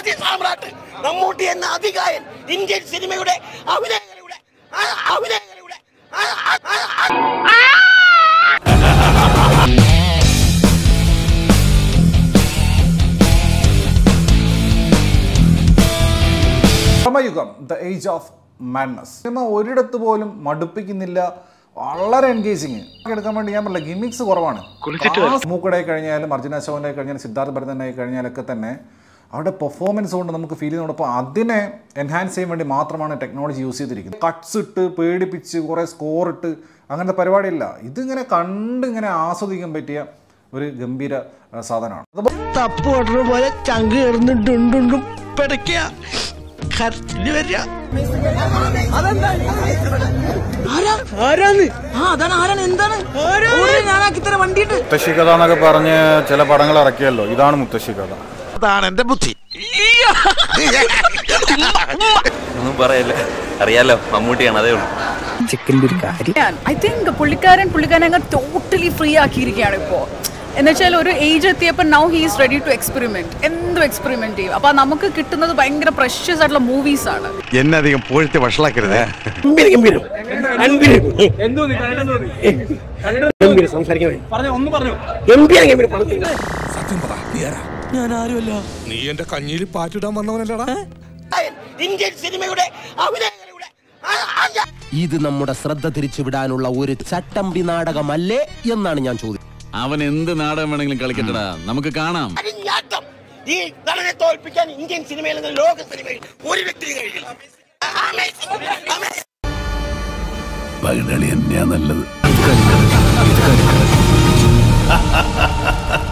അതിസാമ്രാട്ട് മമ്മൂട്ടി എന്ന അതികായൻ ഇന്ത്യൻ സിനിമയുടെ അഭിനയങ്ങളുടെ ആ- അഭിനയങ്ങളുടെ ആ- ആ- ആ- ആ- Bramayugam the age of madness സിനിമ ഒരിടത്ത് പോലും മടുപ്പിക്കുന്നില്ല വളരെ എൻഗേജിങ് എടുക്കാൻ വേണ്ടി ഞാൻ പറഞ്ഞില്ല ഗിമിക്സ് കുറവാണ് മൂക്കടായി കഴിഞ്ഞാലും അർജുന അശോകനായി കഴിഞ്ഞാലും സിദ്ധാർത്ഥ ഭരതനായി കഴിഞ്ഞാലൊക്കെ തന്നെ അവരുടെ പെർഫോമൻസ് കൊണ്ട് നമുക്ക് ഫീൽ ചെയ്യുന്നതോടൊപ്പം അതിനെ എൻഹാൻസ് ചെയ്യാൻ വേണ്ടി മാത്രമാണ് ടെക്നോളജി യൂസ് ചെയ്തിരിക്കുന്നത് കട്ട്സ് ഇട്ട് പേടിപ്പിച്ച് കുറേ സ്കോർ ഇട്ട് അങ്ങനത്തെ പരിപാടിയില്ല ഇതിങ്ങനെ കണ്ട് ഇങ്ങനെ ആസ്വദിക്കാൻ പറ്റിയ ഒരു ഗംഭീര ആ, സാധനമാണ് അത് തപ്പ് ഓടുന്ന പോലെ ചങ്ക് കിടന്നിട്ടുണ്ടുണ്ടും പിടയ്ക്കുക കരച്ചില് വരിക ആരാന്ന് ആ അതാണ് ആരാണ് എന്താണ് ഞാനാക്കി തരാം വണ്ടിയിട്ട് മുത്തശ്ശി കഥ എന്നൊക്കെ പറഞ്ഞ് ചില പടങ്ങൾ ഇറക്കിയല്ലോ ഇതാണ് മുത്തശ്ശി കഥ അതാണ് എന്റെ ബുദ്ധി ഒന്നും പറയല്ലേ അറിയാലോ മമ്മൂട്ടിയാണ് അതേ ഉള്ളൂ ഐ തിങ്ക് പുള്ളിക്കാരൻ പുള്ളിക്കാരൻ അങ്ങ് ടോട്ടലി ഫ്രീ ആക്കിയിരിക്കുകയാണ് ഇപ്പോ എന്നുവെച്ചാൽ ഒരു ഏജ് എത്തിയപ്പോൾ now he is ready to experiment എന്തും എക്സ്പെരിമെന്റ് ചെയ്യും അപ്പൊ നമുക്ക് കിട്ടുന്നത് ഭയങ്കര പ്രഷ്യസ് ആയിട്ടുള്ള മൂവീസ് ആണ് എന്നെ അധികം പോഴത്തെ വഷളാക്കരുത് ഗംഭീരം, ഗംഭീരം. ഗംഭീരം. ഗംഭീരം, സംസാരിക്കാൻ വയ്യ. ഗംഭീരം, ഗംഭീരം. പടത്തിന് നീ എന്റെ കഞ്ഞിയിൽ പാറ്റിടാൻ വന്നവനല്ലടാ അതികായൻ ഇന്ത്യൻ സിനിമയുടെ അഭിനയങ്ങളുടെ ആ- ആ- ഇത് നമ്മുടെ ശ്രദ്ധ തിരിച്ചുവിടാനുള്ള ഒരു ചട്ടമ്പി നാടകമല്ലേ എന്നാണ് ഞാൻ ചോദിച്ചത് അവൻ എന്ത് നാടകം വേണമെങ്കിലും കളിക്കട്ടടാ നമുക്ക് കാണാം അരിഞ്ഞാട്ടം ഈ നടനെ തോൽപ്പിക്കാൻ ഇന്ത്യൻ സിനിമയിൽ നിന്ന് ലോക സിനിമയിൽ ഒരു വ്യക്തി കഴിയില്ല Amazing. Amazing. പൈതളി തന്നെയാ നല്ലത്